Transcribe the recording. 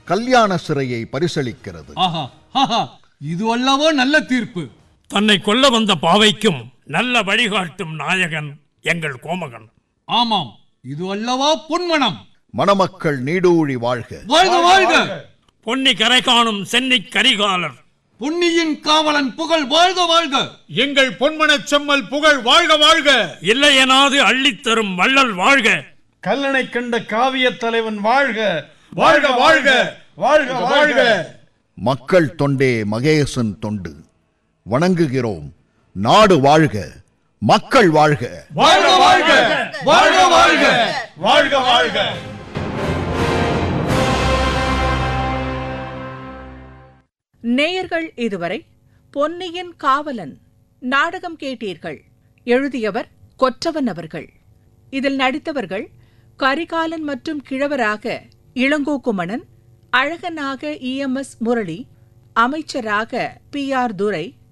கல்யாண சிறையை பரிசளிக்கிறது ஆஹா ஆஹா இது அல்லவோ நல்ல தீர்ப்பு தன்னை கொல்ல வந்த பாவைக்கும் நல்ல வழிகாட்டும் நாயகன் எங்கள் கோமகன் ஆமாம் இது அல்லவா பொன்மனம் மணமக்கள் நீடூழி வாழ்க வாழ்க வாழ்க பொன்னி கரை காணும் சென்னி கரிகாலர் பொன்னியின் காவலன் புகழ் வாழ்க வாழ்க எங்கள் பொன்மனச் செம்மல் புகழ் வாழ்க வாழ்க இல்லையெனாது அள்ளித்தரும் வள்ளல் வாழ்க கல்லணை கண்ட காவிய தலைவன் வாழ்க வாழ்க வாழ்க வாழ்க வாழ்க மக்கள் தொண்டே மகேசன் தொண்டு வணங்குகிறோம் நாடு வாழ்க மக்கள் வாழ்க வாழ்க வாழ்க வாழ்க வாழ்க வாழ்க வாழ்க நேயர்கள் இதுவரை பொன்னியின் காவலன் நாடகம் கேட்டீர்கள் எழுதியவர் கொற்றவன் அவர்கள் இதில் நடித்தவர்கள் கரிகாலன் மற்றும் கிழவராக இளங்கோகுமணன் அழகனாக இஎம்எஸ் முரளி அமைச்சராக பி ஆர் துரை